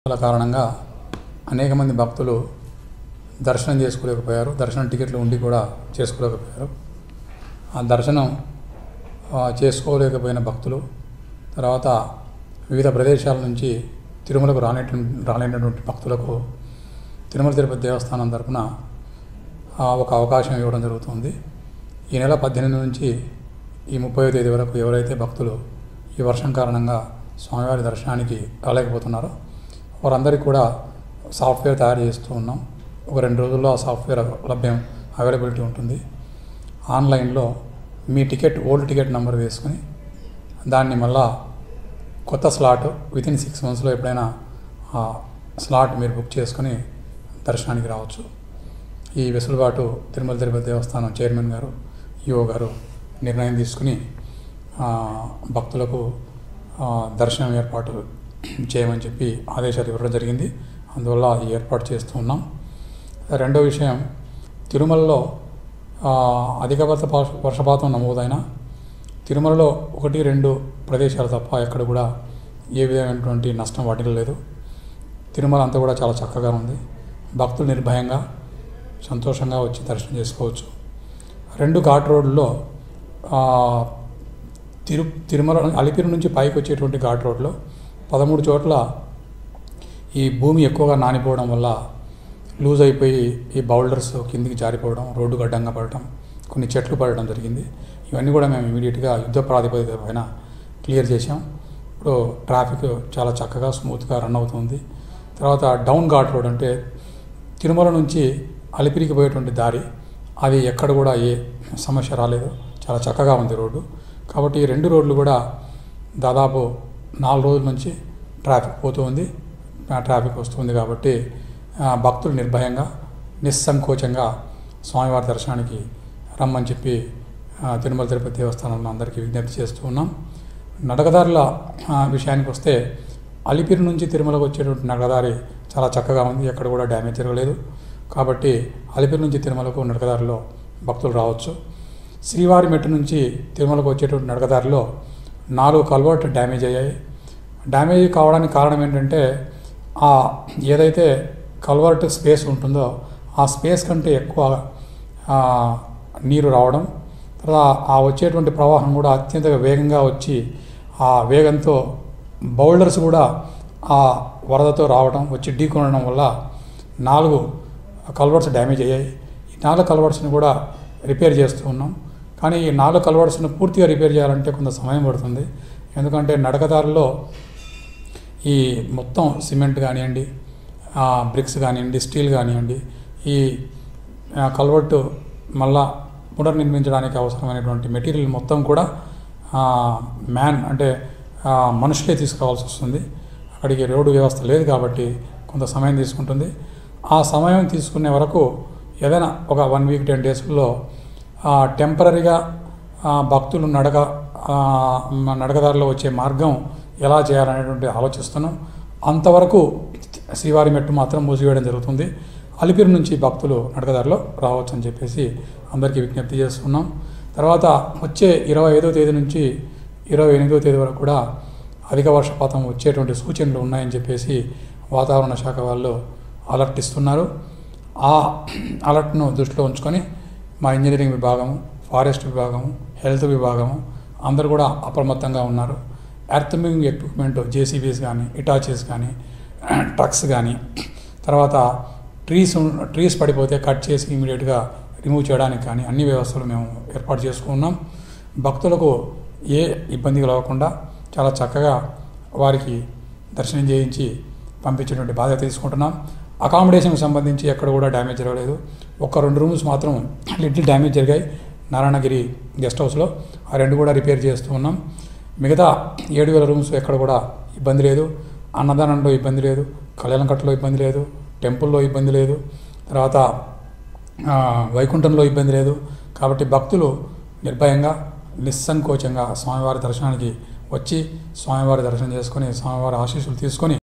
వల్ల కారణంగా అనేక మంది భక్తులు దర్శనం చేసుకోలేకపోయారు దర్శనం టికెట్లు ఉండి కూడా చేసుకోలేకపోయారు ఆ దర్శనం ఆ, చేసుకోలేకపోయిన భక్తులు తర్వాత వివిధ ప్రదేశాల నుంచి తిరుమలకు రానే రాలేనటువంటి భక్తులకు తిరుమల తిరుపతి దేవస్థానం తరపున ఆ, ఒక అవకాశం ఇవ్వడం జరుగుతుంది ఈ నెల పద్దెనిమిది నుంచి ఈ ముప్పై తేదీ వరకు ఎవరైతే భక్తులు ఈ వర్షం కారణంగా స్వామివారి దర్శనానికి రాలేకపోతున్నారో వారందరికీ కూడా సాఫ్ట్వేర్ తయారు చేస్తూ ఉన్నాం ఒక రెండు రోజుల్లో ఆ సాఫ్ట్వేర్ లభ్యం అవైలబిలిటీ ఉంటుంది ఆన్లైన్లో మీ టికెట్ ఓల్డ్ టికెట్ నెంబర్ వేసుకుని దాన్ని మళ్ళా కొత్త స్లాట్ విత్ ఇన్ సిక్స్ మంత్స్లో ఎప్పుడైనా ఆ స్లాట్ మీరు బుక్ చేసుకొని దర్శనానికి రావచ్చు ఈ వెసులుబాటు తిరుమల తిరుపతి దేవస్థానం చైర్మన్ గారు ఈఓ గారు నిర్ణయం తీసుకుని ఆ, భక్తులకు ఆ, దర్శనం ఏర్పాటు చేయమని చెప్పి ఆదేశాలు ఇవ్వడం జరిగింది అందువల్ల ఈ ఏర్పాటు చేస్తూ ఉన్నాం రెండో విషయం తిరుమలలో ఆ, అధిక వర్షపా- వర్షపాతం నమోదైన తిరుమలలో ఒకటి రెండు ప్రదేశాలు తప్ప ఎక్కడ కూడా ఏ విధమైనటువంటి నష్టం వాటిల్లలేదు తిరుమల అంతా కూడా చాలా చక్కగా ఉంది భక్తులు నిర్భయంగా సంతోషంగా వచ్చి దర్శనం చేసుకోవచ్చు రెండు ఘాట్ రోడ్లలో ఆ, తిరు తిరుమల అలిపిరి నుంచి పైకి వచ్చేటువంటి ఘాట్ రోడ్లో పదమూడు చోట్ల ఈ భూమి ఎక్కువగా నానిపోవడం వల్ల లూజ్ అయిపోయి ఈ బౌల్డర్స్ కిందికి జారిపోవడం రోడ్డు గడ్డంగా పడటం కొన్ని చెట్లు పడటం జరిగింది ఇవన్నీ కూడా మేము ఇమీడియట్గా యుద్ధ ప్రాతిపదిక పైన క్లియర్ చేసాం ఇప్పుడు ట్రాఫిక్ చాలా చక్కగా స్మూత్గా రన్ అవుతుంది తర్వాత డౌన్ ఘాట్ రోడ్ అంటే తిరుమల నుంచి అలిపిరికి పోయేటువంటి దారి అది ఎక్కడ కూడా ఏ సమస్య రాలేదు చాలా చక్కగా ఉంది రోడ్డు కాబట్టి ఈ రెండు రోడ్లు కూడా దాదాపు నాలుగు రోజుల నుంచి ట్రాఫిక్ పోతూ ఉంది ఆ ట్రాఫిక్ వస్తుంది కాబట్టి ఆ, భక్తులు నిర్భయంగా నిస్సంకోచంగా స్వామివారి దర్శనానికి రమ్మని చెప్పి ఆ, తిరుమల తిరుపతి దేవస్థానంలో అందరికీ విజ్ఞప్తి చేస్తూ ఉన్నాం నడకదారుల ఆ, విషయానికి వస్తే అలిపిరి నుంచి తిరుమలకు వచ్చేటువంటి నడకదారి చాలా చక్కగా ఉంది ఎక్కడ కూడా డ్యామేజ్ జరగలేదు కాబట్టి అలిపిరి నుంచి తిరుమలకు నడకదారిలో భక్తులు రావచ్చు శ్రీవారి మెట్టు నుంచి తిరుమలకు వచ్చేటువంటి నడకదారిలో నాలుగు కల్వర్ట్ డ్యామేజ్ అయ్యాయి డ్యామేజ్ కావడానికి కారణం ఏంటంటే ఆ ఏదైతే కల్వర్ట్ స్పేస్ ఉంటుందో ఆ స్పేస్ కంటే ఎక్కువ ఆ, నీరు రావడం తర్వాత ఆ వచ్చేటువంటి ప్రవాహం కూడా అత్యంత వేగంగా వచ్చి ఆ వేగంతో బౌల్డర్స్ కూడా ఆ వరదతో రావడం వచ్చి ఢీకొనడం వల్ల నాలుగు కల్వర్ట్స్ డ్యామేజ్ అయ్యాయి ఈ నాలుగు కల్వర్ట్స్ని కూడా రిపేర్ చేస్తూ ఉన్నాం కానీ ఈ నాలుగు కల్వర్ట్స్ని పూర్తిగా రిపేర్ చేయాలంటే కొంత సమయం పడుతుంది ఎందుకంటే నడకదారుల్లో ఈ మొత్తం సిమెంట్ కానివ్వండి ఆ, బ్రిక్స్ కానివ్వండి స్టీల్ కానివ్వండి ఈ ఆ, కల్వర్టు మళ్ళా పునర్నిర్మించడానికి అవసరమైనటువంటి మెటీరియల్ మొత్తం కూడా ఆ, మ్యాన్ అంటే ఆ, మనుషులే తీసుకురావాల్సి వస్తుంది అక్కడికి రోడ్డు వ్యవస్థ లేదు కాబట్టి కొంత సమయం తీసుకుంటుంది ఆ సమయం తీసుకునే వరకు ఏదైనా ఒక వన్ వీక్ టెన్ డేస్లో టెంపరీగా భక్తులు నడక ఆ, మ- నడకదారిలో వచ్చే మార్గం ఎలా చేయాలనేటువంటి ఆలోచిస్తున్నాం అంతవరకు శ్రీవారి మెట్టు మాత్రం మూసివేయడం జరుగుతుంది అలిపిరి నుంచి భక్తులు నడకదారిలో రావచ్చు అని చెప్పేసి అందరికీ విజ్ఞప్తి చేస్తున్నాం తర్వాత వచ్చే ఇరవై ఐదో తేదీ నుంచి ఇరవై ఎనిమిదో తేదీ వరకు కూడా అధిక వర్షపాతం వచ్చేటువంటి సూచనలు ఉన్నాయని చెప్పేసి వాతావరణ శాఖ వాళ్ళు అలర్ట్ ఇస్తున్నారు ఆ అలర్ట్ను దృష్టిలో ఉంచుకొని మా ఇంజనీరింగ్ విభాగము ఫారెస్ట్ విభాగము హెల్త్ విభాగము అందరూ కూడా అప్రమత్తంగా ఉన్నారు ఎర్త్ మూవింగ్ ఎక్విప్మెంట్ జేసీబీస్ కానీ ఇటాచీస్ కానీ ట్రక్స్ కానీ తర్వాత ట్రీస్ ఉన్- ట్రీస్ పడిపోతే కట్ చేసి ఇమీడియట్గా రిమూవ్ చేయడానికి కానీ అన్ని వ్యవస్థలు మేము ఏర్పాటు చేసుకున్నాం భక్తులకు ఏ ఇబ్బంది కలగకుండా చాలా చక్కగా వారికి దర్శనం చేయించి పంపించేటువంటి బాధ్యత తీసుకుంటున్నాం అకామిడేషన్కి సంబంధించి ఎక్కడ కూడా డ్యామేజ్ జరగలేదు ఒక్క రెండు రూమ్స్ మాత్రం లిటిల్ డ్యామేజ్ జరిగాయి నారాయణగిరి గెస్ట్ హౌస్లో ఆ రెండు కూడా రిపేర్ చేస్తూ ఉన్నాం మిగతా ఏడు వేల రూమ్స్ ఎక్కడ కూడా ఇబ్బంది లేదు అన్నదానంలో ఇబ్బంది లేదు కళ్యాణకట్టులో ఇబ్బంది లేదు టెంపుల్లో ఇబ్బంది లేదు తర్వాత ఆ, వైకుంఠంలో ఇబ్బంది లేదు కాబట్టి భక్తులు నిర్భయంగా నిస్సంకోచంగా స్వామివారి దర్శనానికి వచ్చి స్వామివారి దర్శనం చేసుకొని స్వామివారి ఆశీస్సులు తీసుకొని